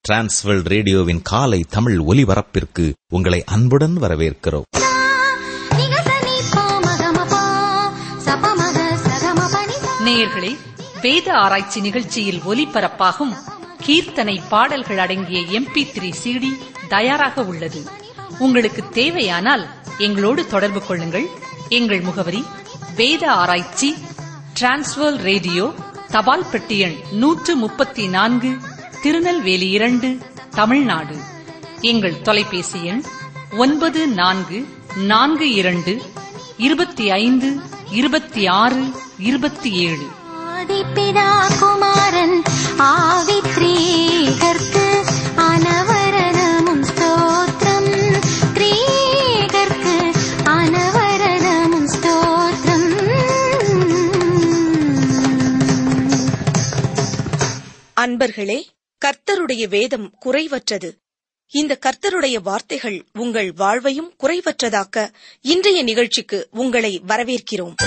Transworld ரேடியோவின் காலை தமிழ் ஒலிபரப்பிற்கு உங்களை அன்புடன் வரவேற்கிறோம் நேயர்களே வேத ஆராய்ச்சி நிகழ்ச்சியில் ஒலிபரப்பாகும் கீர்த்தனை பாடல்கள் அடங்கிய எம்பி த்ரீ சிடி தயாராக உள்ளது உங்களுக்கு தேவையானால் எங்களோடு தொடர்பு கொள்ளுங்கள் எங்கள் முகவரி வேத ஆராய்ச்சி டிரான்ஸ்வர் ரேடியோ தபால் பெட்டி எண் நூற்று முப்பத்தி நான்கு திருநெல்வேலி இரண்டு தமிழ்நாடு எங்கள் தொலைபேசி எண் ஒன்பது நான்கு நான்கு இரண்டு இருபத்தி ஐந்து இருபத்தி ஆறு இருபத்தி ஏழு ஆதிப்பிதா குமாரன் ஆவித்ரீகர்க்கு அனவரதமும் ஸ்தோத்திரம் த்ரீகர்க்கு அனவரதமும் ஸ்தோத்திரம் அன்பர்களே கர்த்தருடைய வேதம் குறைவற்றது இந்த கர்த்தருடைய வார்த்தைகள் உங்கள் வாழ்வையும் குறைவற்றதாக்க இன்றைய நிகழ்ச்சிக்கு உங்களை வரவேற்கிறோம்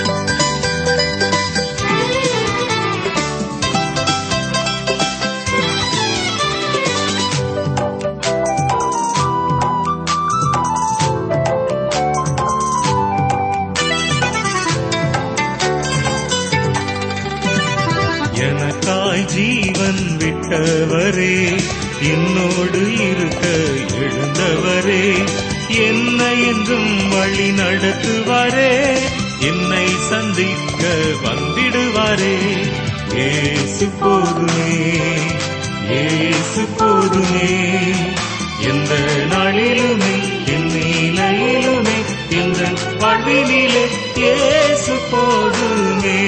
எனக்காய் ஜீவன் விட்டவரே என்னோடு இருக்க எழுந்தவரே என்னை என்றும் வழி நடத்துவாரே என்னை சந்திக்க வந்திடுவாரே ஏசு போதுமே ஏசு போதுமே எந்த நாளிலுமே என் நிலையிலுமே எந்த வாழ்வினிலே ஏசு போதுமே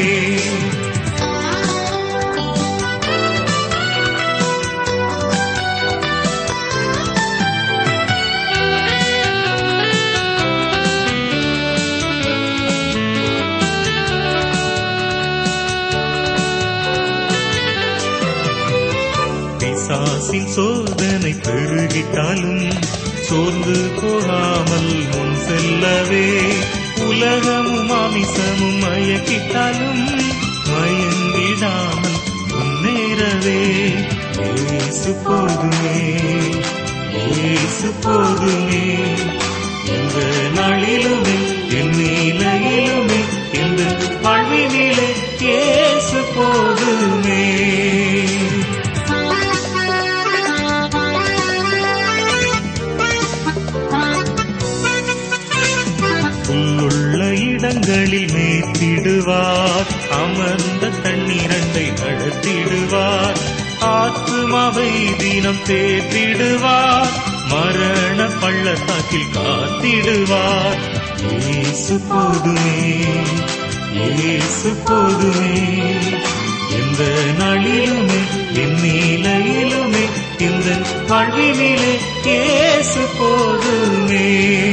பிசாசின் சோதனை பெருகிட்டாலும் சோர்ந்து போகாமல் முன் செல்லவே உலகமும் மாமிசமும் மயக்கிட்டாலும் மயங்கிடாமல் முன்னேறவே ஏசு போதுமே ஏசு போதுமே எந்த நாளிலுமே என் நிலையிலுமே எந்த வாழ்வினிலே ஏசு போதுமே புல்லுள்ள இடங்களில் மேத்திடுவார் அமர்ந்த தண்ணீரண்டை நடத்திடுவார் ஆத்துமாவை தினம் தேற்றிடுவார் மரண பள்ளத்தாக்கில் காத்திடுவார் ஏசு போதுமே ஏசு போதுமே எந்த நாளிலுமே என் நிலையிலுமே இந்த வாழ்வினிலே ஏசு போதுமே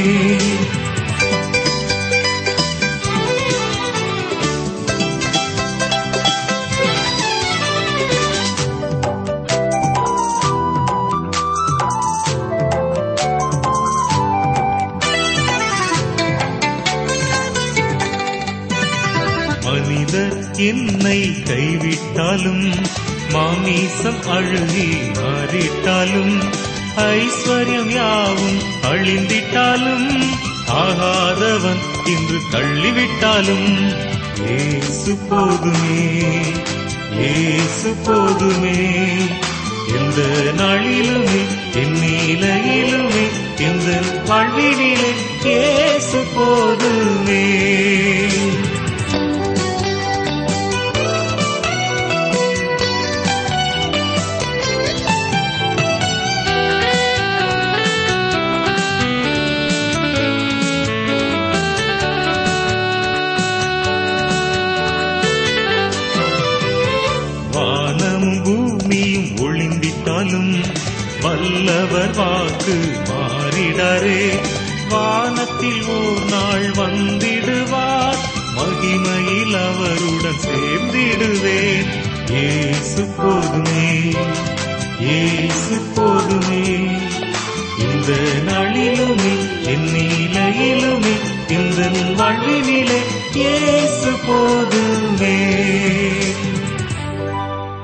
மனிதர் என்னை கைவிட்டாலும் மாமீசம் அழுகி மாறிட்டாலும் ஐஸ்வர்யம் யாவும் அழிந்திட்டாலும் ஆகாதவன் இன்று தள்ளிவிட்டாலும் ஏசு போதுமே ஏசு போதுமே எந்த நாளிலுமே என் நிலையிலுமே எந்த வாழ்வினிலே ஏசு போதுமே வானமும் பூமியும் ஒளிந்திட்டாலும் வல்லவர் வாக்கு மாறிடாரே வானத்தில் ஓர் நாள் வந்திடுவார் மகிமையில் அவருடன் சேர்ந்திடுவேன் ஏசு போதுமே ஏசு போதுமே இந்த நாளிலுமே என் நிலையிலுமே இந்த வாழ்வினிலே ஏசு போதுமே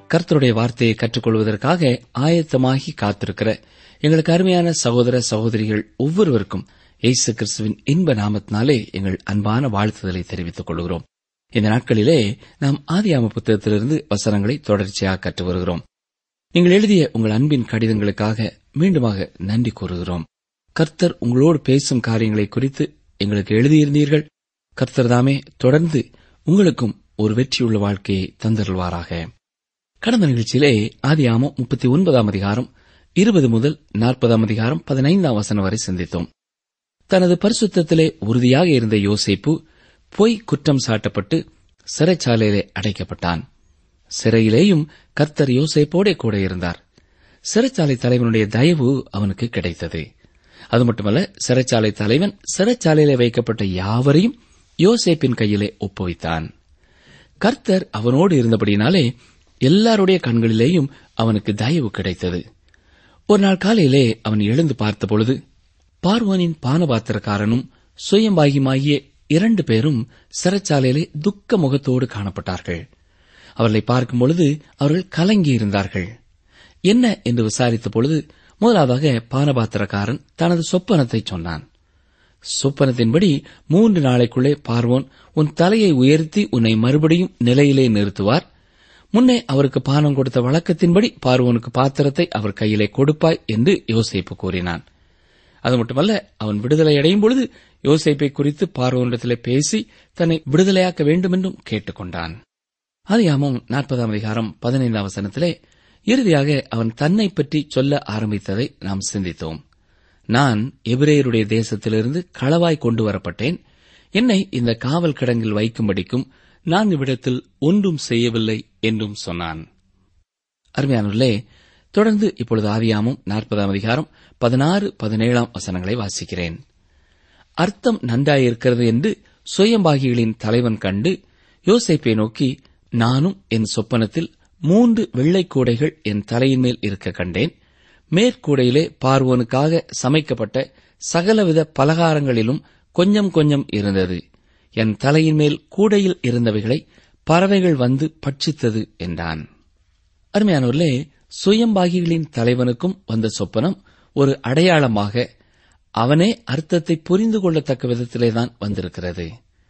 கர்த்தருடைய வார்த்தையை கற்றுக்கொள்வதற்காக ஆயத்தமாகி காத்திருக்கிற எங்களுக்கு அருமையான சகோதர சகோதரிகள் ஒவ்வொருவருக்கும் இயேசு கிறிஸ்துவின் இன்ப நாமத்தினாலே எங்கள் அன்பான வாழ்த்துதலை தெரிவித்துக் கொள்கிறோம் இந்த நாட்களிலே நாம் ஆதியாம புத்தகத்திலிருந்து வசனங்களை தொடர்ச்சியாக கற்று வருகிறோம் நீங்கள் எழுதிய உங்கள் அன்பின் கடிதங்களுக்காக மீண்டுமாக நன்றி கூறுகிறோம் கர்த்தர் உங்களோடு பேசும் காரியங்களை குறித்து எங்களுக்கு எழுதியிருந்தீர்கள் கர்த்தர் தாமே தொடர்ந்து உங்களுக்கும் ஒரு வெற்றியுள்ள வாழ்க்கையை தந்தருள்வாராக கடந்த நிகழ்ச்சியிலே ஆதியாமம் முப்பத்தி ஒன்பதாம் அதிகாரம் இருபது முதல் நாற்பதாம் அதிகாரம் பதினைந்தாம் வசனம் வரை சிந்தித்தோம் தனது பரிசுத்தத்திலே உறுதியாக இருந்த யோசேப்பு பொய் குற்றம் சாட்டப்பட்டு சிறைச்சாலையிலே அடைக்கப்பட்டான் சிறையிலேயும் கர்த்தர் யோசேப்போடே கூட இருந்தார் சிறைச்சாலை தலைவனுடைய தயவு அவனுக்கு கிடைத்தது அது மட்டுமல்ல சிறைச்சாலை தலைவன் சிறைச்சாலையிலே வைக்கப்பட்ட யாவரையும் யோசேப்பின் கையிலே ஒப்புவித்தான் கர்த்தர் அவனோடு இருந்தபடினாலே எல்லாருடைய கண்களிலேயும் அவனுக்கு தயவு கிடைத்தது ஒரு நாள் காலையிலே அவன் எழுந்து பார்த்தபொழுது பார்வோனின் பானபாத்திரக்காரனும் சுயம்பாகியுமாகிய இரண்டு பேரும் சிறைச்சாலையிலே துக்க முகத்தோடு காணப்பட்டார்கள் அவர்களை பார்க்கும் பொழுது அவர்கள் கலங்கியிருந்தார்கள் என்ன என்று விசாரித்த பொழுது முதலாவதாக பானபாத்திரக்காரன் தனது சொப்பனத்தை சொன்னான் சொப்பனத்தின்படி மூன்று நாளைக்குள்ளே பார்வோன் உன் தலையை உயர்த்தி உன்னை மறுபடியும் நிலையிலே நிறுத்துவார் முன்னே அவருக்கு பானம் கொடுத்த வழக்கத்தின்படி பார்வோனுக்கு பாத்திரத்தை அவர் கையிலே கொடுப்பாய் என்று யோசேப்பு கூறினான் அது மட்டுமல்ல அவன் விடுதலை அடையும் பொழுது யோசேப்பை குறித்து பார்வோனிடத்திலே பேசி தன்னை விடுதலையாக்க வேண்டும் என்றும் கேட்டுக்கொண்டான் ஆதியாமம் நாற்பதாம் அதிகாரம் பதினைந்தாம் வசனத்திலே இறுதியாக அவன் தன்னை பற்றி சொல்ல ஆரம்பித்ததை நாம் சிந்தித்தோம் நான் எபிரேயருடைய தேசத்திலிருந்து களவாய் கொண்டு வரப்பட்டேன் என்னை இந்த காவல் கிடங்கில் வைக்கும்படிக்கும் நான் இவ்விடத்தில் ஒன்றும் செய்யவில்லை என்றும் சொன்னான் அருமையானுள்ளே தொடர்ந்து இப்பொழுது ஆதியாமும் நாற்பதாம் அதிகாரம் பதினாறு பதினேழாம் வசனங்களை வாசிக்கிறேன் அர்த்தம் நன்றாயிருக்கிறது என்று சுயம்பாகிகளின் தலைவன் கண்டு யோசேப்பை நோக்கி நானும் என் சொப்பனத்தில் மூன்று வெள்ளைக் கூடைகள் என் தலையின் மேல் இருக்க கண்டேன் மேற்கூடையிலே பார்வோனுக்காக சமைக்கப்பட்ட சகலவித பலகாரங்களிலும் கொஞ்சம் கொஞ்சம் இருந்தது என் தலையின் மேல் கூடையில் இருந்தவைகளை பறவைகள் வந்து பட்சித்தது என்றான் அருமையானவர்களே சுயம்பாகிகளின் தலைவனுக்கும் வந்த சொப்பனம் ஒரு அடையாளமாக அவனே அர்த்தத்தை புரிந்து கொள்ளத்தக்க விதத்திலேதான் வந்திருக்கிறது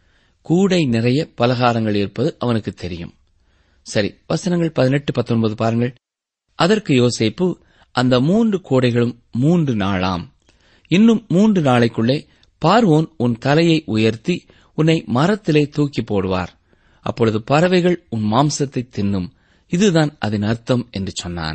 கூடை நிறைய பலகாரங்கள் இருப்பது அவனுக்கு தெரியும் சரி வசனங்கள் பதினெட்டு பத்தொன்பது பாருங்கள் அதற்கு யோசேப்பு அந்த மூன்று கோடைகளும் மூன்று நாளாம் இன்னும் மூன்று நாளைக்குள்ளே பார்வோன் உன் தலையை உயர்த்தி உன்னை மரத்திலே தூக்கி போடுவார் அப்பொழுது பறவைகள் உன் மாம்சத்தை தின்னும் இதுதான் அதன் அர்த்தம் என்று சொன்னான்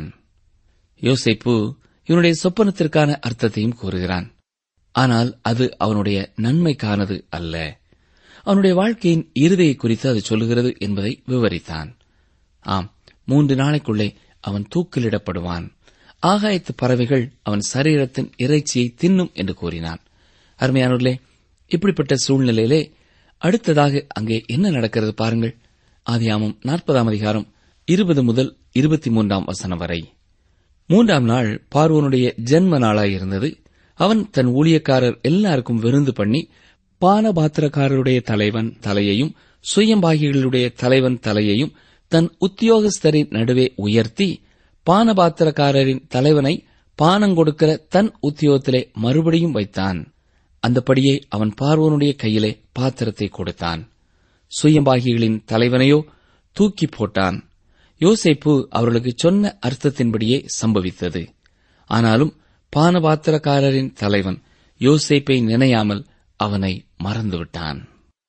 யோசேப்பு இவனுடைய சொப்பனத்திற்கான அர்த்தத்தையும் கூறுகிறான் ஆனால் அது அவனுடைய நன்மைக்கானது அல்ல அவனுடைய வாழ்க்கையின் இறுதியை குறித்து அது சொல்லுகிறது என்பதை விவரித்தான் ஆம் மூன்று நாளைக்குள்ளே அவன் தூக்கிலிடப்படுவான் ஆகாயத்து பறவைகள் அவன் சரீரத்தின் இறைச்சியை தின்னும் என்று கூறினான் அருமையானூர்களே இப்படிப்பட்ட சூழ்நிலையிலே அடுத்ததாக அங்கே என்ன நடக்கிறது பாருங்கள் ஆதியாமம் நாற்பதாம் அதிகாரம் இருபது முதல் இருபத்தி மூன்றாம் வசனம் வரை மூன்றாம் நாள் பார்வோனுடைய ஜென்ம நாளாயிருந்தது அவன் தன் ஊழியக்காரர் எல்லாருக்கும் விருந்து பண்ணி பானபாத்திரக்காரருடைய தலைவன் தலையையும் சுயம்பாகிகளுடைய தலைவன் தலையையும் தன் உத்தியோகஸ்தரின் நடுவே உயர்த்தி பானபாத்திரக்காரரின் தலைவனை பானங்கொடுக்கிற தன் உத்தியோகத்திலே மறுபடியும் வைத்தான் அந்தபடியே அவன் பார்வோனுடைய கையிலே பாத்திரத்தை கொடுத்தான் சுயம்பாகிகளின் தலைவனையோ தூக்கி போட்டான் யோசேப்பு அவர்களுக்கு சொன்ன அர்த்தத்தின்படியே சம்பவித்தது ஆனாலும் பானபாத்திரக்காரரின் தலைவன் யோசேப்பை நினையாமல் அவனை மறந்துவிட்டான்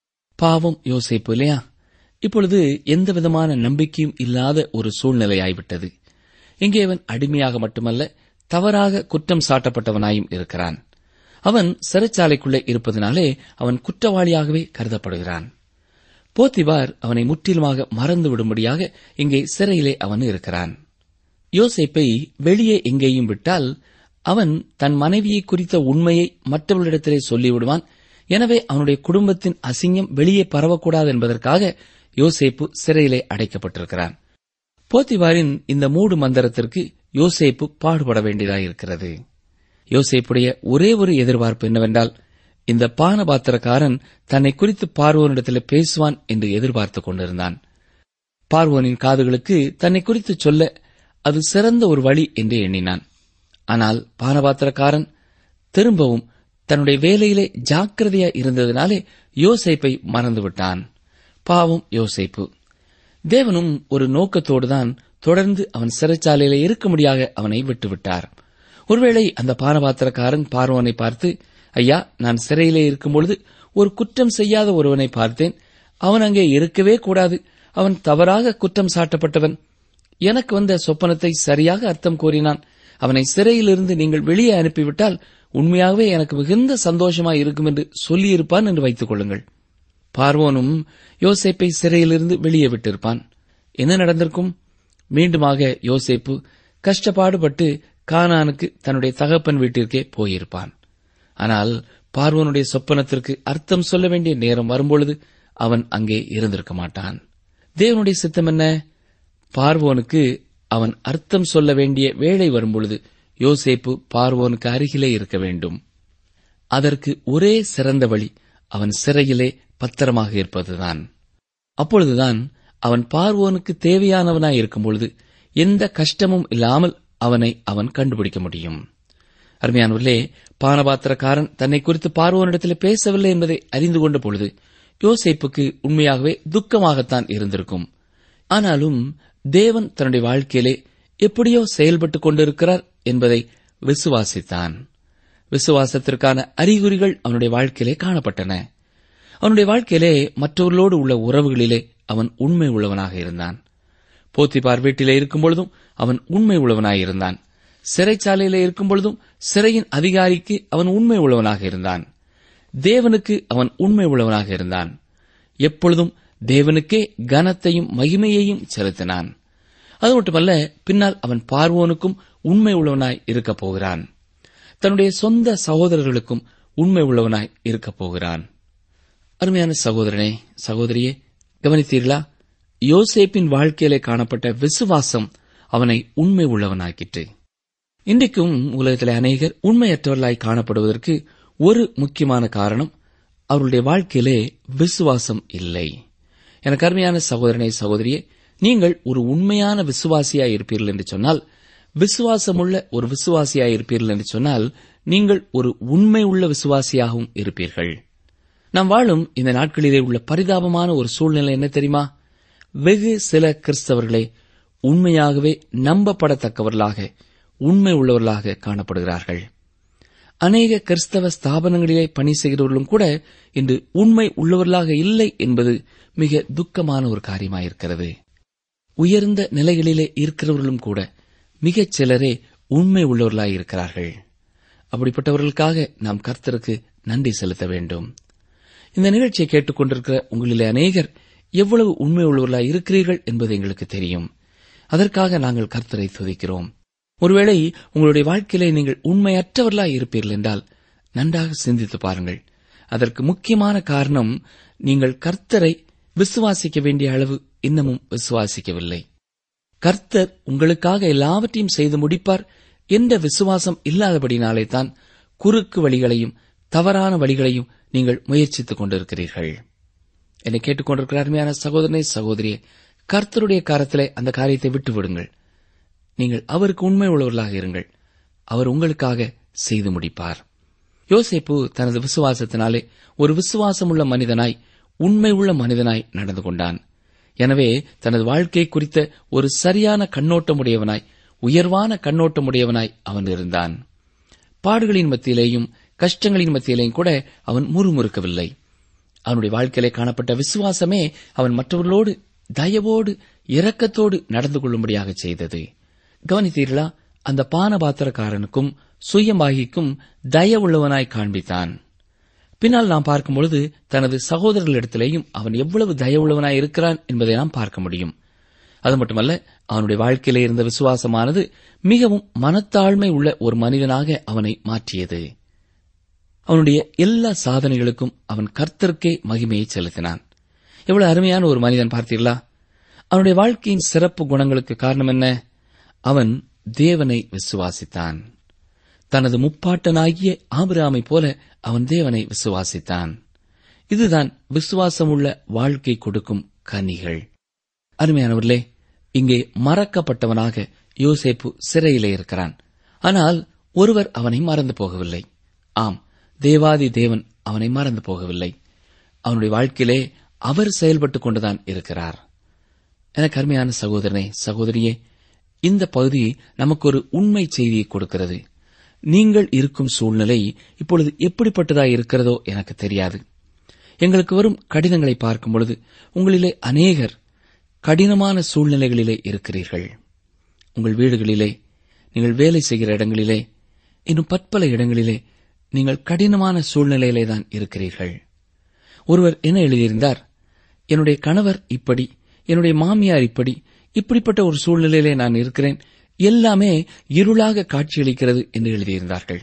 பாவம் யோசேப்பு இல்லையா இப்பொழுது எந்தவிதமான நம்பிக்கையும் இல்லாத ஒரு சூழ்நிலையாய்விட்டது இங்கே அவன் அடிமையாக மட்டுமல்ல தவறாக குற்றம் சாட்டப்பட்டவனாயும் இருக்கிறான் அவன் சிறைச்சாலைக்குள்ளே இருப்பதனாலே அவன் குற்றவாளியாகவே கருதப்படுகிறான் போத்திபார் அவனை முற்றிலுமாக மறந்து விடும்படியாக இங்கே சிறையிலே அவன் இருக்கிறான் யோசேப்பை வெளியே எங்கேயும் விட்டால் அவன் தன் மனைவியை குறித்த உண்மையை மற்றவர்களிடத்திலே சொல்லிவிடுவான் எனவே அவனுடைய குடும்பத்தின் அசிங்கம் வெளியே பரவக்கூடாது என்பதற்காக யோசேப்பு சிறையிலே அடைக்கப்பட்டிருக்கிறான் போத்திவாரின் இந்த மூடு மந்திரத்திற்கு யோசேப்பு பாடுபட வேண்டியதாயிருக்கிறது யோசேப்புடைய ஒரே ஒரு எதிர்பார்ப்பு என்னவென்றால் இந்த பானபாத்திரக்காரன் தன்னை குறித்து பார்வோனிடத்தில் பேசுவான் என்று எதிர்பார்த்துக் கொண்டிருந்தான் பார்வோனின் காதுகளுக்கு தன்னை குறித்து சொல்ல அது சிறந்த ஒரு வழி என்று எண்ணினான் ஆனால் பானபாத்திரக்காரன் திரும்பவும் தன்னுடைய வேலையிலே ஜாக்கிரதையா இருந்ததினாலே யோசேப்பை மறந்துவிட்டான் பாவம் யோசேப்பு தேவனும் ஒரு நோக்கத்தோடுதான் தொடர்ந்து அவன் சிறைச்சாலையில இருக்க முடியாத அவனை விட்டுவிட்டார் ஒருவேளை அந்த பானபாத்திரக்காரன் பார்வோனை பார்த்து ஐயா நான் சிறையிலே இருக்கும்பொழுது ஒரு குற்றம் செய்யாத ஒருவனை பார்த்தேன் அவன் அங்கே இருக்கவே கூடாது அவன் தவறாக குற்றம் சாட்டப்பட்டவன் எனக்கு வந்த சொப்பனத்தை சரியாக அர்த்தம் கூறினான் அவனை சிறையிலிருந்து நீங்கள் வெளியே அனுப்பிவிட்டால் உண்மையாகவே எனக்கு மிகுந்த சந்தோஷமாய் இருக்கும் என்று சொல்லியிருப்பான் என்று வைத்துக் கொள்ளுங்கள் பார்வோனும் யோசேப்பை சிறையிலிருந்து வெளியே விட்டிருப்பான் என்ன நடந்திருக்கும் மீண்டுமாக யோசேப்பு கஷ்டப்பாடுபட்டு கானானுக்கு தன்னுடைய தகப்பன் வீட்டிற்கே போயிருப்பான் ஆனால் பார்வோனுடைய சொப்பனத்திற்கு அர்த்தம் சொல்ல வேண்டிய நேரம் வரும்பொழுது அவன் அங்கே இருந்திருக்க மாட்டான் தேவனுடைய சித்தம் என்ன பார்வோனுக்கு அவன் அர்த்தம் சொல்ல வேண்டிய வேளை வரும்பொழுது யோசேப்பு பார்வோனுக்கு அருகிலே இருக்க வேண்டும் அதற்கு ஒரே சிறந்த வழி அவன் சிறையிலே பத்திரமாக இருப்பதுதான் அப்பொழுதுதான் அவன் பார்வோனுக்கு தேவையானவனாய் இருக்கும் பொழுது எந்த கஷ்டமும் இல்லாமல் அவனை அவன் கண்டுபிடிக்க முடியும் அருமையானவர்களே பானபாத்திரக்காரன் தன்னை குறித்து பார்வோனிடத்தில் பேசவில்லை என்பதை அறிந்து கொண்ட பொழுது யோசேப்புக்கு உண்மையாகவே துக்கமாகத்தான் இருந்திருக்கும் ஆனாலும் தேவன் தன்னுடைய வாழ்க்கையிலே எப்படியோ செயல்பட்டுக் கொண்டிருக்கிறார் என்பதை விசுவாசித்தான் விசுவாசத்திற்கான அறிகுறிகள் அவனுடைய வாழ்க்கையிலே காணப்பட்டன அவனுடைய வாழ்க்கையிலே மற்றவர்களோடு உள்ள உறவுகளிலே அவன் உண்மை உள்ளவனாக இருந்தான் போத்திபார் வீட்டிலே இருக்கும் பொழுதும் அவன் உண்மை உள்ளவனாயிருந்தான் சிறைச்சாலையிலே இருக்கும் பொழுதும் சிறையின் அதிகாரிக்கு அவன் உண்மை உள்ளவனாக இருந்தான் தேவனுக்கு அவன் உண்மை உள்ளவனாக இருந்தான் எப்பொழுதும் தேவனுக்கே கனத்தையும் மகிமையையும் செலுத்தினான் அது மட்டுமல்ல பின்னால் அவன் பார்வோனுக்கும் உண்மை உள்ளவனாய் இருக்கப் போகிறான் தன்னுடைய சொந்த சகோதரர்களுக்கும் உண்மை உள்ளவனாய் இருக்கப் போகிறான் அருமையான சகோதரனே சகோதரியே கவனித்தீர்களா யோசேப்பின் வாழ்க்கையிலே காணப்பட்ட விசுவாசம் அவனை உண்மை உள்ளவனாக்கிற்று இன்றைக்கும் உலகத்திலே அநேகர் உண்மையற்றவர்களாய் காணப்படுவதற்கு ஒரு முக்கியமான காரணம் அவருடைய வாழ்க்கையிலே விசுவாசம் இல்லை எனக்கு அருமையான சகோதரனே சகோதரியே நீங்கள் ஒரு உண்மையான விசுவாசியாய் இருப்பீர்கள் என்று சொன்னால் விசுவாசமுள்ள ஒரு விசுவாசியாய் இருப்பீர்கள் என்று சொன்னால் நீங்கள் ஒரு உண்மை உள்ள விசுவாசியாகவும் இருப்பீர்கள் நாம் வாழும் இந்த நாட்களிலே உள்ள பரிதாபமான ஒரு சூழ்நிலை என்ன தெரியுமா வெகு சில கிறிஸ்தவர்களே உண்மையாகவே நம்பப்படத்தக்கவர்களாக உண்மை உள்ளவர்களாக காணப்படுகிறார்கள் அநேக கிறிஸ்தவ ஸ்தாபனங்களிலே பணி செய்கிறவர்களும் கூட இன்று உண்மை உள்ளவர்களாக இல்லை என்பது மிக துக்கமான ஒரு காரியமாயிருக்கிறது உயர்ந்த நிலைகளிலே இருக்கிறவர்களும் கூட மிகச் சிலரே உண்மை உள்ளவர்களாயிருக்கிறார்கள் அப்படிப்பட்டவர்களுக்காக நாம் கர்த்தருக்கு நன்றி செலுத்த வேண்டும் இந்த நிகழ்ச்சியை கேட்டுக்கொண்டிருக்கிற உங்களிலே அநேகர் எவ்வளவு உண்மை உள்ளவர்களாய் இருக்கிறீர்கள் என்பது எங்களுக்கு தெரியும் அதற்காக நாங்கள் கர்த்தரை துதிக்கிறோம் ஒருவேளை உங்களுடைய வாழ்க்கையிலே நீங்கள் உண்மையற்றவர்களாய் இருப்பீர்கள் என்றால் நன்றாக சிந்தித்து பாருங்கள் அதற்கு முக்கியமான காரணம் நீங்கள் கர்த்தரை விசுவாசிக்க வேண்டிய அளவு இன்னமும் விசுவாசிக்கவில்லை கர்த்தர் உங்களுக்காக எல்லாவற்றையும் செய்து முடிப்பார் என்ற விசுவாசம் இல்லாதபடினாலே தான் குறுக்கு வழிகளையும் தவறான வழிகளையும் நீங்கள் முயற்சித்துக் கொண்டிருக்கிறீர்கள் என்னை கேட்டுக்கொண்டிருக்கிற அருமையான சகோதரனை சகோதரியே கர்த்தருடைய காரத்திலே அந்த காரியத்தை விட்டு விடுங்கள் நீங்கள் அவருக்கு உண்மை உள்ளவர்களாக இருங்கள் அவர் உங்களுக்காக செய்து முடிப்பார் யோசேப்பு தனது விசுவாசத்தினாலே ஒரு விசுவாசமுள்ள மனிதனாய் உண்மை உள்ள மனிதனாய் நடந்து கொண்டான் எனவே தனது வாழ்க்கை குறித்த ஒரு சரியான கண்ணோட்டமுடையவனாய் உயர்வான கண்ணோட்டமுடையவனாய் அவன் இருந்தான் பாடுகளின் மத்தியிலேயும் கஷ்டங்களின் மத்தியிலேயும் கூட அவன் முறுமுறுக்கவில்லை அவனுடைய வாழ்க்கையிலே காணப்பட்ட விசுவாசமே அவன் மற்றவர்களோடு தயவோடு இரக்கத்தோடு நடந்து கொள்ளும்படியாக செய்தது கவனித்தீர்களா அந்த பானபாத்திரக்காரனுக்கும் சுயமாகிக்கும் தயவுள்ளவனாய் காண்பித்தான் பின்னால் நாம் பார்க்கும்பொழுது தனது சகோதரர்களிடத்திலேயும் அவன் எவ்வளவு தயவுள்ளவனாய் இருக்கிறான் என்பதை நாம் பார்க்க முடியும் அது மட்டுமல்ல அவனுடைய வாழ்க்கையிலே இருந்த விசுவாசமானது மிகவும் மனத்தாழ்மை உள்ள ஒரு மனிதனாக அவனை மாற்றியது அவனுடைய எல்லா சாதனைகளுக்கும் அவன் கர்த்தருக்கே மகிமையை செலுத்தினான் எவ்வளவு அருமையான ஒரு மனிதன் பார்த்தீர்களா அவனுடைய வாழ்க்கையின் சிறப்பு குணங்களுக்கு காரணம் என்ன அவன் தேவனை விசுவாசித்தான் தனது முப்பாட்டனாகிய ஆபிராமை போல அவன் தேவனை விசுவாசித்தான் இதுதான் விசுவாசமுள்ள வாழ்க்கை கொடுக்கும் கனிகள் அருமையானவர்களே இங்கே மறக்கப்பட்டவனாக யோசேப்பு சிறையிலே இருக்கிறான் ஆனால் ஒருவர் அவனை மறந்து போகவில்லை ஆம் தேவாதி தேவன் அவனை மறந்து போகவில்லை அவனுடைய வாழ்க்கையிலே அவர் செயல்பட்டுக் கொண்டுதான் இருக்கிறார் எனக்கு அருமையான சகோதரனே சகோதரியே இந்த பகுதி நமக்கு ஒரு உண்மை செய்தியை கொடுக்கிறது நீங்கள் இருக்கும் சூழ்நிலை இப்பொழுது எப்படிப்பட்டதாய் இருக்கிறதோ எனக்கு தெரியாது எங்களுக்கு வரும் கடிதங்களை பார்க்கும் பொழுது உங்களிலே அநேகர் கடினமான சூழ்நிலைகளிலே இருக்கிறீர்கள் உங்கள் வீடுகளிலே நீங்கள் வேலை செய்கிற இடங்களிலே இன்னும் பற்பல இடங்களிலே நீங்கள் கடினமான சூழ்நிலையிலே தான் இருக்கிறீர்கள் ஒருவர் என்ன எழுதியிருந்தார் என்னுடைய கணவர் இப்படி என்னுடைய மாமியார் இப்படி இப்படிப்பட்ட ஒரு சூழ்நிலையிலே நான் இருக்கிறேன் எல்லாமே இருளாக காட்சியளிக்கிறது என்று எழுதியிருந்தார்கள்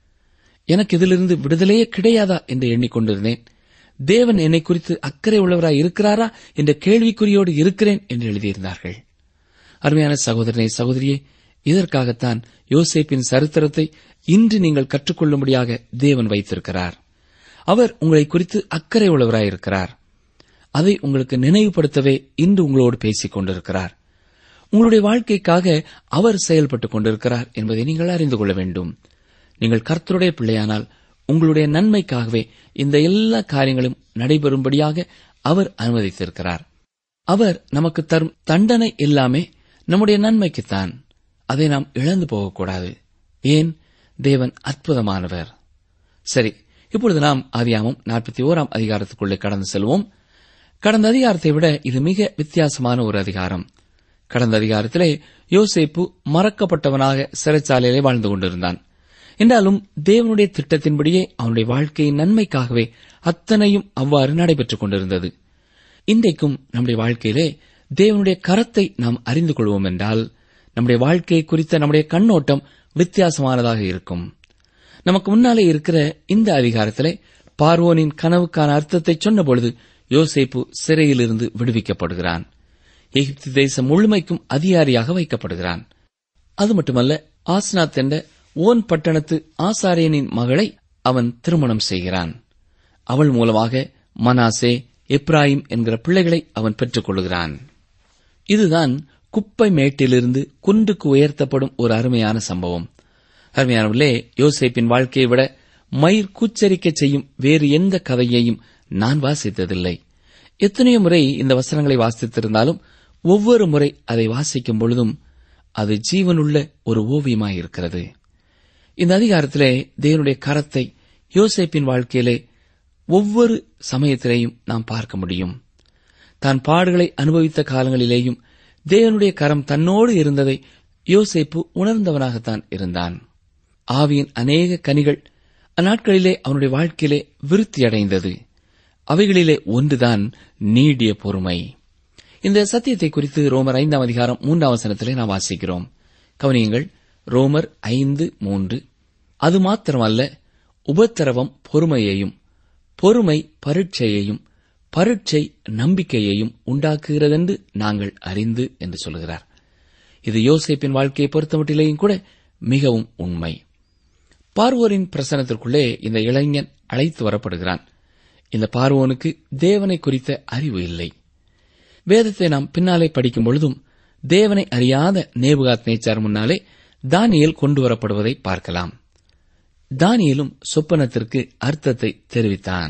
எனக்கு இதிலிருந்து விடுதலையே கிடையாதா என்று எண்ணிக்கொண்டிருந்தேன் தேவன் என்னை குறித்து அக்கறை உள்ளவராய் இருக்கிறாரா என்ற கேள்விக்குறியோடு இருக்கிறேன் என்று எழுதியிருந்தார்கள் அருமையான சகோதரனை சகோதரியே இதற்காகத்தான் யோசேப்பின் சரித்திரத்தை இன்று நீங்கள் கற்றுக்கொள்ளும்படியாக தேவன் வைத்திருக்கிறார் அவர் உங்களை குறித்து அக்கறை உள்ளவராயிருக்கிறார் அதை உங்களுக்கு நினைவுபடுத்தவே இன்று உங்களோடு பேசிக் கொண்டிருக்கிறார் உங்களுடைய வாழ்க்கைக்காக அவர் செயல்பட்டுக் கொண்டிருக்கிறார் என்பதை நீங்கள் அறிந்து கொள்ள வேண்டும் நீங்கள் கர்த்தருடைய பிள்ளையானால் உங்களுடைய நன்மைக்காகவே இந்த எல்லா காரியங்களும் நடைபெறும்படியாக அவர் அனுமதித்திருக்கிறார் அவர் நமக்கு தரும் தண்டனை எல்லாமே நம்முடைய நன்மைக்குத்தான் அதை நாம் இழந்து போகக்கூடாது ஏன் தேவன் அற்புதமானவர் சரி இப்பொழுது நாம் ஆதியாமம் நாற்பத்தி ஓராம் அதிகாரத்துக்குள்ளே கடந்து செல்வோம் கடந்த அதிகாரத்தை விட இது மிக வித்தியாசமான ஒரு அதிகாரம் கடந்த அதிகாரத்திலே யோசேப்பு மறக்கப்பட்டவனாக சிறைச்சாலையிலே வாழ்ந்து கொண்டிருந்தான் என்றாலும் தேவனுடைய திட்டத்தின்படியே அவனுடைய வாழ்க்கையின் நன்மைக்காகவே அத்தனையும் அவ்வாறு நடைபெற்றுக் கொண்டிருந்தது இன்றைக்கும் நம்முடைய வாழ்க்கையிலே தேவனுடைய கரத்தை நாம் அறிந்து கொள்வோம் என்றால் நம்முடைய வாழ்க்கையை குறித்த நம்முடைய கண்ணோட்டம் வித்தியாசமானதாக இருக்கும் நமக்கு முன்னாலே இருக்கிற இந்த அதிகாரத்திலே பார்வோனின் கனவுக்கான அர்த்தத்தை சொன்னபொழுது யோசேப்பு சிறையிலிருந்து விடுவிக்கப்படுகிறான் எகிப்து தேசம் முழுமைக்கும் அதிகாரியாக வைக்கப்படுகிறான் அது மட்டுமல்ல ஆஸ்னாத் என்ற ஓன் பட்டணத்து ஆசாரியனின் மகளை அவன் திருமணம் செய்கிறான் அவள் மூலமாக மனாசே எப்ராயிம் என்கிற பிள்ளைகளை அவன் பெற்றுக் கொள்கிறான் இதுதான் குப்பை மேட்டிலிருந்து குன்றுக்கு உயர்த்தப்படும் ஒரு அருமையான சம்பவம் அருமையானவர்களே யோசேப்பின் வாழ்க்கையை விட மயிர் கூச்சரிக்க செய்யும் வேறு எந்த கதையையும் நான் வாசித்ததில்லை எத்தனையோ முறை இந்த வசனங்களை வாசித்திருந்தாலும் ஒவ்வொரு முறை அதை வாசிக்கும் பொழுதும் அது ஜீவனுள்ள ஒரு ஓவியமாயிருக்கிறது இந்த அதிகாரத்திலே தேவனுடைய கரத்தை யோசேப்பின் வாழ்க்கையிலே ஒவ்வொரு சமயத்திலேயும் நாம் பார்க்க முடியும் தான் பாடுகளை அனுபவித்த காலங்களிலேயும் தேவனுடைய கரம் தன்னோடு இருந்ததை யோசேப்பு உணர்ந்தவனாகத்தான் இருந்தான் ஆவியின் அநேக கனிகள் அந்நாட்களிலே அவனுடைய வாழ்க்கையிலே விருத்தியடைந்தது அவைகளிலே ஒன்றுதான் நீடிய பொறுமை இந்த சத்தியத்தை குறித்து ரோமர் ஐந்தாம் அதிகாரம் மூன்றாம் வசனத்திலே நாம் வாசிக்கிறோம் கவனியுங்கள் ரோமர் ஐந்து மூன்று அது மாத்திரமல்ல உபத்திரவம் பொறுமையையும் பொறுமை பரீட்சையையும் பரீட்சை நம்பிக்கையையும் உண்டாக்குகிறதென்று நாங்கள் அறிந்து என்று சொல்கிறார் இது யோசேப்பின் வாழ்க்கையை பொறுத்தமட்டிலேயும் கூட மிகவும் உண்மை பார்வோரின் பிரசனத்திற்குள்ளே இந்த இளைஞன் அழைத்து வரப்படுகிறான் இந்த பார்வோனுக்கு தேவனை குறித்த அறிவு இல்லை வேதத்தை நாம் பின்னாலே படிக்கும் பொழுதும் தேவனை அறியாத நேபுகாத் நேச்சார் முன்னாலே தானியல் கொண்டு வரப்படுவதை பார்க்கலாம் தானியலும் சொப்பனத்திற்கு அர்த்தத்தை தெரிவித்தான்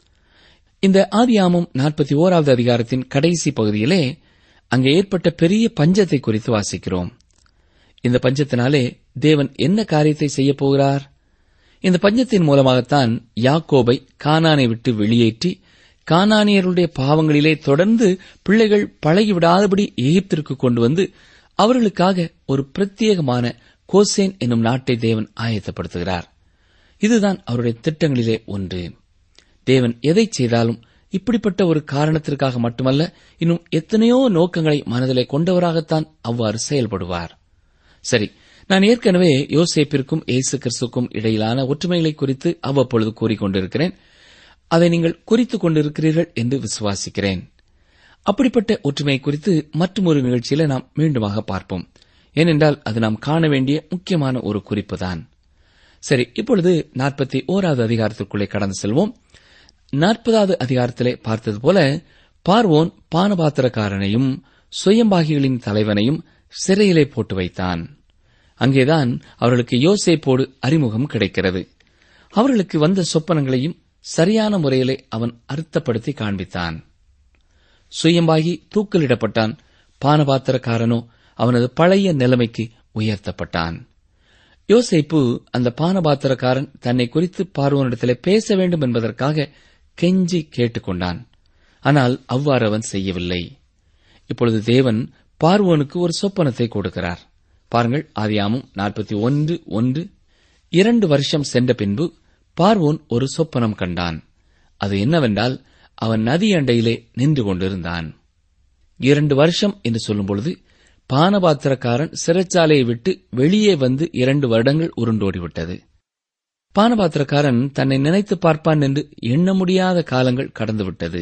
இந்த ஆதியாமம் நாற்பத்தி ஓராவது அதிகாரத்தின் கடைசி பகுதியிலே அங்கே ஏற்பட்ட பெரிய பஞ்சத்தை குறித்து வாசிக்கிறோம் இந்த பஞ்சத்தினாலே தேவன் என்ன காரியத்தை செய்யப் போகிறார் இந்த பஞ்சத்தின் மூலமாகத்தான் யாக்கோபை கானானை விட்டு வெளியேற்றி கானானியருடைய பாவங்களிலே தொடர்ந்து பிள்ளைகள் பழகிவிடாதபடி எகிப்திற்கு கொண்டு வந்து அவர்களுக்காக ஒரு பிரத்யேகமான கோசேன் என்னும் நாட்டை தேவன் ஆயத்தப்படுத்துகிறார் இதுதான் அவருடைய திட்டங்களிலே ஒன்று தேவன் எதை செய்தாலும் இப்படிப்பட்ட ஒரு காரணத்திற்காக மட்டுமல்ல இன்னும் எத்தனையோ நோக்கங்களை மனதிலே கொண்டவராகத்தான் அவ்வாறு செயல்படுவார் சரி நான் ஏற்கனவே யோசேப்பிற்கும் இயேசு கிறிஸ்துக்கும் இடையிலான ஒற்றுமைகளை குறித்து அவ்வப்பொழுது கூறிக்கொண்டிருக்கிறேன் அதை நீங்கள் குறித்துக் கொண்டிருக்கிறீர்கள் என்று விசுவாசிக்கிறேன் அப்படிப்பட்ட ஒற்றுமை குறித்து மற்றொரு நிகழ்ச்சியில நாம் மீண்டுமாக பார்ப்போம் ஏனென்றால் அது நாம் காண வேண்டிய முக்கியமான ஒரு குறிப்புதான் சரி இப்பொழுது நாற்பத்தி ஓராவது அதிகாரத்திற்குள்ளே கடந்து செல்வோம் நாற்பதாவது அதிகாரத்திலே பார்த்தது போல பார்வோன் பானபாத்திரக்காரனையும் சுயம்பாகிகளின் தலைவனையும் சிறையிலே போட்டு வைத்தான் அங்கேதான் அவர்களுக்கு யோசேப்போடு அறிமுகம் கிடைக்கிறது அவர்களுக்கு வந்த சொப்பனங்களையும் சரியான முறையிலே அவன் அர்த்தப்படுத்தி காண்பித்தான் சுயம்பாகி தூக்கிலிடப்பட்டான் பானபாத்திரக்காரனோ அவனது பழைய நிலைமைக்கு உயர்த்தப்பட்டான் யோசேப்பு அந்த பானபாத்திரக்காரன் தன்னை குறித்து பார்வோனிடத்திலே பேச வேண்டும் என்பதற்காக கெஞ்சி கேட்டுக்கொண்டான் ஆனால் அவ்வாறு அவன் செய்யவில்லை இப்பொழுது தேவன் பார்வோனுக்கு ஒரு சொப்பனத்தை கொடுக்கிறார் பாருங்கள் ஆதியாமும் நாற்பத்தி ஒன்று ஒன்று இரண்டு வருஷம் சென்ற பின்பு பார்வோன் ஒரு சொப்பனம் கண்டான் அது என்னவென்றால் அவன் நதி அண்டையிலே நின்று கொண்டிருந்தான் இரண்டு வருஷம் என்று சொல்லும்பொழுது பானபாத்திரக்காரன் சிறைச்சாலையை விட்டு வெளியே வந்து இரண்டு வருடங்கள் உருண்டோடிவிட்டது பானபாத்திரக்காரன் தன்னை நினைத்து பார்ப்பான் என்று எண்ண முடியாத காலங்கள் கடந்துவிட்டது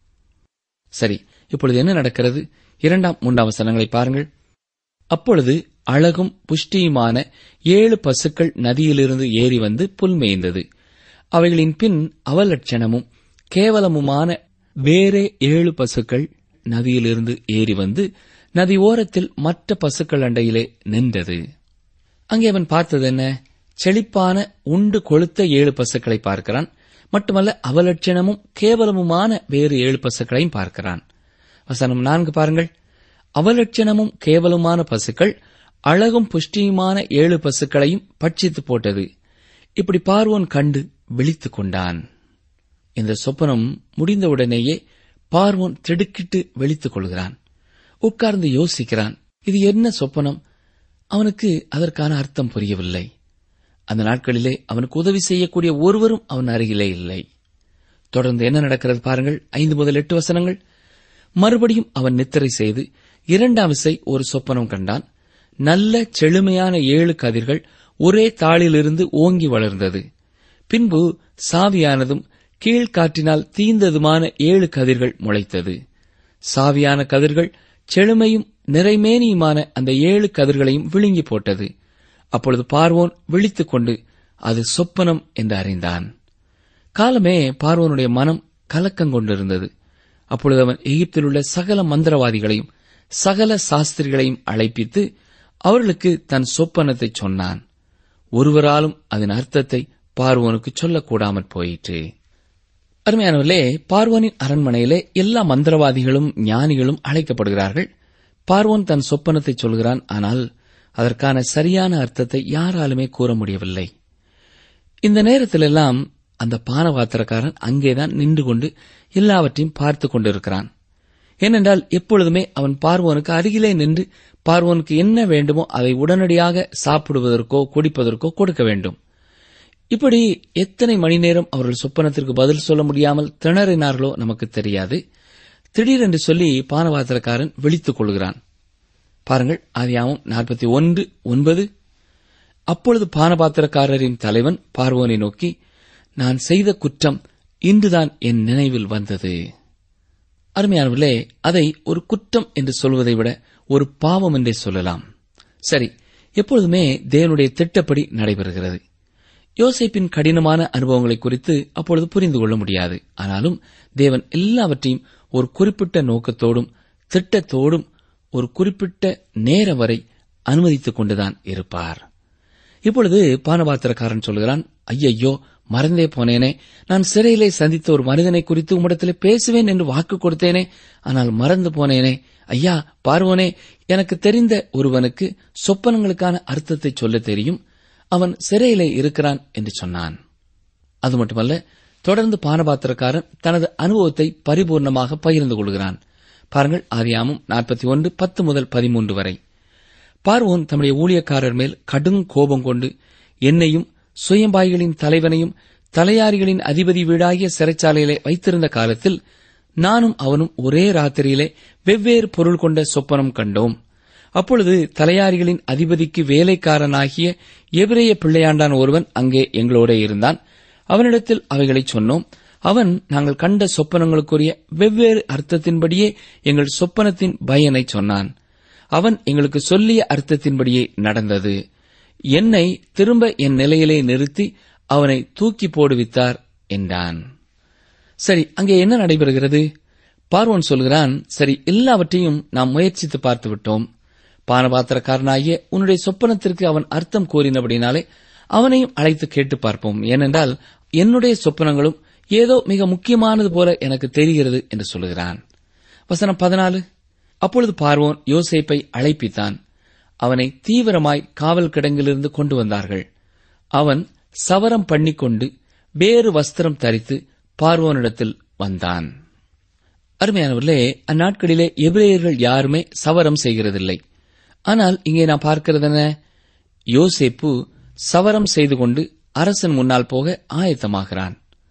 சரி இப்பொழுது என்ன நடக்கிறது இரண்டாம் மூன்றாம் வசனங்களை பாருங்கள் அப்பொழுது அழகும் புஷ்டியுமான ஏழு பசுக்கள் நதியிலிருந்து ஏறி வந்து புல் மேய்ந்தது அவைகளின் பின் அவலட்சணமும் கேவலமுமான வேறே ஏழு பசுக்கள் நதியிலிருந்து ஏறி வந்து நதி ஓரத்தில் மற்ற பசுக்கள் அண்டையிலே நின்றது அங்கே அவன் பார்த்தது என்ன செழிப்பான உண்டு கொளுத்த ஏழு பசுக்களை பார்க்கிறான் மட்டுமல்ல அவலட்சணமும் கேவலமுமான வேறு ஏழு பசுக்களையும் பார்க்கிறான் வசனம் நான்கு பாருங்கள் அவலட்சணமும் கேவலமான பசுக்கள் அழகும் புஷ்டியுமான ஏழு பசுக்களையும் பட்சித்து போட்டது இப்படி பார்வோன் கண்டு விழித்துக் கொண்டான் இந்த சொப்பனம் முடிந்தவுடனேயே பார்வோன் திடுக்கிட்டு விழித்துக் கொள்கிறான் உட்கார்ந்து யோசிக்கிறான் இது என்ன சொப்பனம் அவனுக்கு அதற்கான அர்த்தம் புரியவில்லை அந்த நாட்களிலே அவனுக்கு உதவி செய்யக்கூடிய ஒருவரும் அவன் அருகிலே இல்லை தொடர்ந்து என்ன நடக்கிறது பாருங்கள் ஐந்து முதல் எட்டு வசனங்கள் மறுபடியும் அவன் நித்திரை செய்து இரண்டாம் விசை ஒரு சொப்பனம் கண்டான் நல்ல செழுமையான ஏழு கதிர்கள் ஒரே தாளிலிருந்து ஓங்கி வளர்ந்தது பின்பு சாவியானதும் கீழ்காற்றினால் தீந்ததுமான ஏழு கதிர்கள் முளைத்தது சாவியான கதிர்கள் செழுமையும் நிறைமேனியுமான அந்த ஏழு கதிர்களையும் விழுங்கி போட்டது அப்பொழுது பார்வோன் விழித்துக் கொண்டு அது சொப்பனம் என்று அறிந்தான் காலமே பார்வோனுடைய மனம் கலக்கம் கொண்டிருந்தது அப்பொழுது அவன் எகிப்தில் உள்ள சகல மந்திரவாதிகளையும் சகல சாஸ்திரிகளையும் அழைப்பித்து அவர்களுக்கு தன் சொப்பனத்தை சொன்னான் ஒருவராலும் அதன் அர்த்தத்தை பார்வோனுக்கு சொல்லக்கூடாமற் போயிற்று அருமையானவர்களே பார்வோனின் அரண்மனையிலே எல்லா மந்திரவாதிகளும் ஞானிகளும் அழைக்கப்படுகிறார்கள் பார்வோன் தன் சொப்பனத்தை சொல்கிறான் ஆனால் அதற்கான சரியான அர்த்தத்தை யாராலுமே கூற முடியவில்லை இந்த நேரத்திலெல்லாம் அந்த பானபாத்திரக்காரன் அங்கேதான் நின்று கொண்டு எல்லாவற்றையும் பார்த்துக் கொண்டிருக்கிறான் ஏனென்றால் எப்பொழுதுமே அவன் பார்வோனுக்கு அருகிலே நின்று பார்வோனுக்கு என்ன வேண்டுமோ அதை உடனடியாக சாப்பிடுவதற்கோ குடிப்பதற்கோ கொடுக்க வேண்டும் இப்படி எத்தனை மணி நேரம் அவர்கள் சொப்பனத்திற்கு பதில் சொல்ல முடியாமல் திணறினார்களோ நமக்கு தெரியாது திடீரென்று சொல்லி பானபாத்திரக்காரன் விழித்துக் கொள்கிறான் பாருங்கள் ஆதியாமம் நாற்பத்தி ஒன்று ஒன்பது அப்பொழுது பானபாத்திரக்காரரின் தலைவன் பார்வோனை நோக்கி நான் செய்த குற்றம் இன்றுதான் என் நினைவில் வந்தது அருமையானவர்களே அதை ஒரு குற்றம் என்று சொல்வதை விட ஒரு பாவம் என்றே சொல்லலாம் சரி எப்பொழுதுமே தேவனுடைய திட்டப்படி நடைபெறுகிறது யோசேப்பின் கடினமான அனுபவங்களை குறித்து அப்பொழுது புரிந்து கொள்ள முடியாது ஆனாலும் தேவன் எல்லாவற்றையும் ஒரு குறிப்பிட்ட நோக்கத்தோடும் திட்டத்தோடும் ஒரு குறிப்பிட்ட நேரம் வரை அனுமதித்துக் கொண்டுதான் இருப்பார் இப்பொழுது பானபாத்திரக்காரன் சொல்கிறான் ஐயையோ மறந்தே போனேனே நான் சிறையிலே சந்தித்த ஒரு மனிதனை குறித்து உம்மிடத்திலே பேசுவேன் என்று வாக்கு கொடுத்தேனே ஆனால் மறந்து போனேனே ஐயா பார்வோனே எனக்கு தெரிந்த ஒருவனுக்கு சொப்பனங்களுக்கான அர்த்தத்தை சொல்ல தெரியும் அவன் சிறையிலே இருக்கிறான் என்று சொன்னான் அது மட்டுமல்ல தொடர்ந்து பானபாத்திரக்காரன் தனது அனுபவத்தை பரிபூர்ணமாக பகிர்ந்து கொள்கிறான் பாருங்கள் ஆதியாமும் நாற்பத்தி ஒன்று பத்து முதல் பதிமூன்று வரை பார்வோன் தம்முடைய ஊழியக்காரர் மேல் கடும் கோபம் கொண்டு என்னையும் சுயம்பாய்களின் தலைவனையும் தலையாரிகளின் அதிபதி வீடாகிய சிறைச்சாலையிலே வைத்திருந்த காலத்தில் நானும் அவனும் ஒரே ராத்திரியிலே வெவ்வேறு பொருள் கொண்ட சொப்பனம் கண்டோம் அப்பொழுது தலையாரிகளின் அதிபதிக்கு வேலைக்காரனாகிய எபிரேய பிள்ளையாண்டான் ஒருவன் அங்கே எங்களோட இருந்தான் அவனிடத்தில் அவைகளை சொன்னோம் அவன் நாங்கள் கண்ட சொப்பனங்களுக்குரிய வெவ்வேறு அர்த்தத்தின்படியே எங்கள் சொப்பனத்தின் பயனை சொன்னான் அவன் எங்களுக்கு சொல்லிய அர்த்தத்தின்படியே நடந்தது என்னை திரும்ப என் நிலையிலே நிறுத்தி அவனை தூக்கி போடுவித்தார் என்றான் சரி அங்கே என்ன நடைபெறுகிறது பார்வோன் சொல்கிறான் சரி எல்லாவற்றையும் நாம் முயற்சித்து பார்த்து விட்டோம் பானபாத்திரக்காரனாகிய உன்னுடைய சொப்பனத்திற்கு அவன் அர்த்தம் கூறினபடினாலே அவனையும் அழைத்து கேட்டு பார்ப்போம் ஏனென்றால் என்னுடைய சொப்பனங்களும் ஏதோ மிக முக்கியமானது போல எனக்கு தெரிகிறது என்று சொல்லுகிறான் வசனம் பதினாலு அப்பொழுது பார்வோன் யோசேப்பை அழைப்பித்தான் அவனை தீவிரமாய் காவல் கிடங்கிலிருந்து கொண்டு வந்தார்கள் அவன் சவரம் பண்ணிக்கொண்டு வேறு வஸ்திரம் தரித்து பார்வோனிடத்தில் வந்தான் அருமையானவர்களே அந்நாட்களிலே எபிரேயர்கள் யாருமே சவரம் செய்கிறதில்லை ஆனால் இங்கே நான் பார்க்கிறது என்ன யோசேப்பு சவரம் செய்து கொண்டு அரசன் முன்னால் போக ஆயத்தமாகிறான்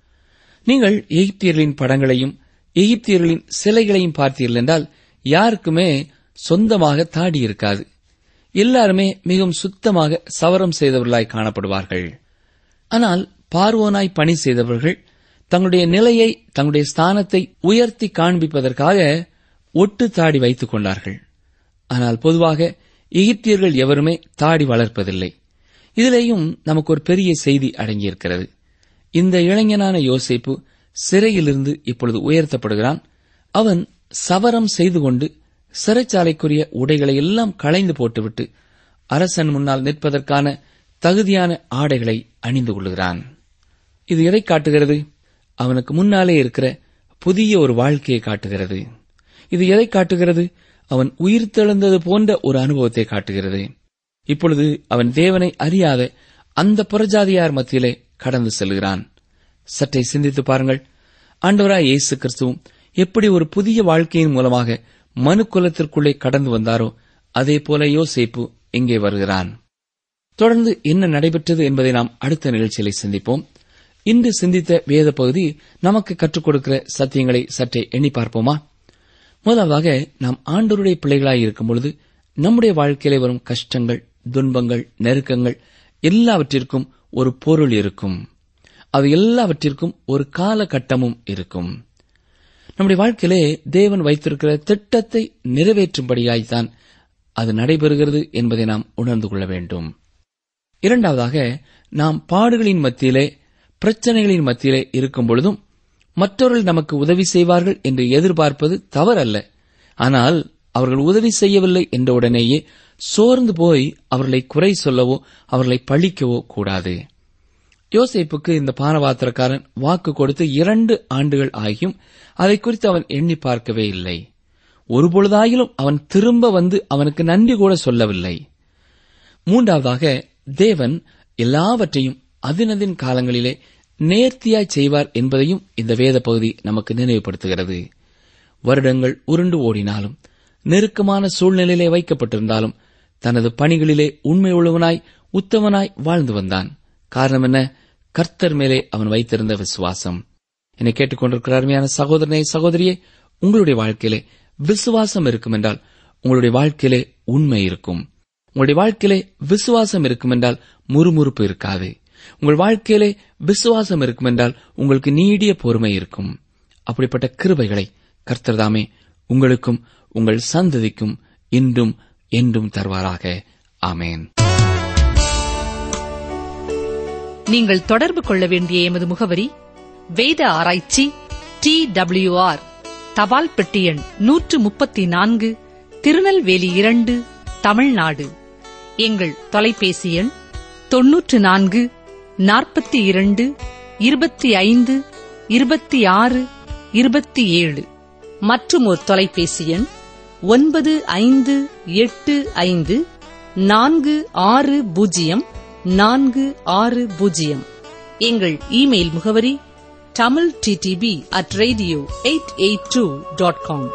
நீங்கள் எகிப்தியர்களின் படங்களையும் எகிப்தியர்களின் சிலைகளையும் பார்த்தீர்கள் என்றால் யாருக்குமே சொந்தமாக தாடி இருக்காது எல்லாருமே மிகவும் சுத்தமாக சவரம் செய்தவர்களாய் காணப்படுவார்கள் ஆனால் பார்வோனாய் பணி செய்தவர்கள் தங்களுடைய நிலையை தங்களுடைய ஸ்தானத்தை உயர்த்தி காண்பிப்பதற்காக ஒட்டு தாடி வைத்துக் கொண்டார்கள் ஆனால் பொதுவாக எகிப்தியர்கள் எவருமே தாடி வளர்ப்பதில்லை இதிலேயும் நமக்கு ஒரு பெரிய செய்தி அடங்கியிருக்கிறது இந்த இளைஞனான யோசேப்பு சிறையிலிருந்து இப்பொழுது உயர்த்தப்படுகிறான் அவன் சவரம் செய்து கொண்டு சிறைச்சாலைக்குரிய உடைகளை எல்லாம் களைந்து போட்டுவிட்டு அரசன் முன்னால் நிற்பதற்கான தகுதியான ஆடைகளை அணிந்து கொள்கிறான் இது எதை காட்டுகிறது அவனுக்கு முன்னாலே இருக்கிற புதிய ஒரு வாழ்க்கையை காட்டுகிறது இது எதை காட்டுகிறது அவன் உயிர் தெழுந்தது போன்ற ஒரு அனுபவத்தை காட்டுகிறது இப்பொழுது அவன் தேவனை அறியாத அந்த புறஜாதியார் மத்தியிலே கடந்து செல்கிறான் சற்றே சிந்தித்து பாருங்கள் ஆண்டவராய் இயேசு கிறிஸ்துவும் எப்படி ஒரு புதிய வாழ்க்கையின் மூலமாக மனு குலத்திற்குள்ளே கடந்து வந்தாரோ அதே போல யோசேப்பு இங்கே வருகிறான் தொடர்ந்து என்ன நடைபெற்றது என்பதை நாம் அடுத்த நிகழ்ச்சியிலே சிந்திப்போம் இன்று சிந்தித்த வேத பகுதி நமக்கு கற்றுக் கொடுக்கிற சத்தியங்களை சற்றே எண்ணி பார்ப்போமா முதலாவதாக நாம் ஆண்டவருடைய பிள்ளைகளாய் இருக்கும் பொழுது நம்முடைய வாழ்க்கையிலே வரும் கஷ்டங்கள் துன்பங்கள் நெருக்கங்கள் எல்லாவற்றிற்கும் ஒரு பொருள் இருக்கும் அது எல்லாவற்றிற்கும் ஒரு காலகட்டமும் இருக்கும் நம்முடைய வாழ்க்கையிலே தேவன் வைத்திருக்கிற திட்டத்தை நிறைவேற்றும்படியாய்த்தான் அது நடைபெறுகிறது என்பதை நாம் உணர்ந்து கொள்ள வேண்டும் இரண்டாவதாக நாம் பாடுகளின் மத்தியிலே பிரச்சனைகளின் மத்தியிலே இருக்கும் பொழுதும் மற்றவர்கள் நமக்கு உதவி செய்வார்கள் என்று எதிர்பார்ப்பது தவறல்ல ஆனால் அவர்கள் உதவி செய்யவில்லை என்ற உடனேயே சோர்ந்து போய் அவர்களை குறை சொல்லவோ அவர்களை பழிக்கவோ கூடாது யோசேப்புக்கு இந்த பானபாத்திரக்காரன் வாக்கு கொடுத்து இரண்டு ஆண்டுகள் ஆகியும் அதை குறித்து அவன் எண்ணி பார்க்கவே இல்லை ஒருபொழுதாயிலும் அவன் திரும்ப வந்து அவனுக்கு நன்றி கூட சொல்லவில்லை மூன்றாவதாக தேவன் எல்லாவற்றையும் அதினதின் காலங்களிலே நேர்த்தியாய் செய்வார் என்பதையும் இந்த வேத பகுதி நமக்கு நினைவுபடுத்துகிறது வருடங்கள் உருண்டு ஓடினாலும் நெருக்கமான சூழ்நிலையிலே வைக்கப்பட்டிருந்தாலும் தனது பணிகளிலே உண்மை உள்ளவனாய் உத்தமனாய் வாழ்ந்து வந்தான் காரணம் என்ன கர்த்தர் மேலே அவன் வைத்திருந்த விசுவாசம் என்னை கேட்டுக்கொண்டிருக்கிற அருமையான சகோதரனே சகோதரியே உங்களுடைய வாழ்க்கையிலே விசுவாசம் இருக்கும் என்றால் உங்களுடைய வாழ்க்கையிலே உண்மை இருக்கும் உங்களுடைய வாழ்க்கையிலே விசுவாசம் இருக்கும் என்றால் முறுமுறுப்பு இருக்காது உங்கள் வாழ்க்கையிலே விசுவாசம் இருக்கும் என்றால் உங்களுக்கு நீடிய பொறுமை இருக்கும் அப்படிப்பட்ட கிருபைகளை கர்த்தர்தாமே உங்களுக்கும் உங்கள் சந்ததிக்கும் இன்றும் என்றும் தருவாராக ஆமேன் நீங்கள் தொடர்பு கொள்ள வேண்டிய எமது முகவரி வேத ஆராய்ச்சி டி ஆர் தபால் பெட்டி எண் நூற்று முப்பத்தி நான்கு திருநெல்வேலி இரண்டு தமிழ்நாடு எங்கள் தொலைபேசி எண் தொன்னூற்று நான்கு நாற்பத்தி இரண்டு இருபத்தி ஐந்து இருபத்தி ஆறு இருபத்தி ஏழு மற்றும் ஒரு தொலைபேசி எண் ஒன்பது ஐந்து எட்டு ஐந்து நான்கு ஆறு பூஜ்ஜியம் நான்கு ஆறு பூஜ்ஜியம் எங்கள் இமெயில் முகவரி Tamil DTP at radio eight eight two dot com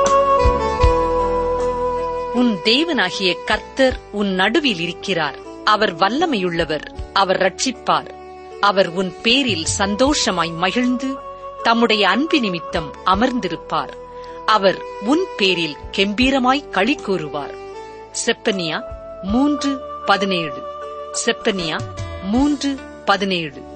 உன் தேவனாகிய கர்த்தர் உன் நடுவில் இருக்கிறார் அவர் வல்லமையுள்ளவர் அவர் ரட்சிப்பார் அவர் உன் பேரில் சந்தோஷமாய் மகிழ்ந்து தம்முடைய அன்பு நிமித்தம் அமர்ந்திருப்பார் அவர் உன் பேரில் கெம்பீரமாய் களி கூறுவார் செப்பனியா மூன்று பதினேழு செப்பனியா மூன்று பதினேழு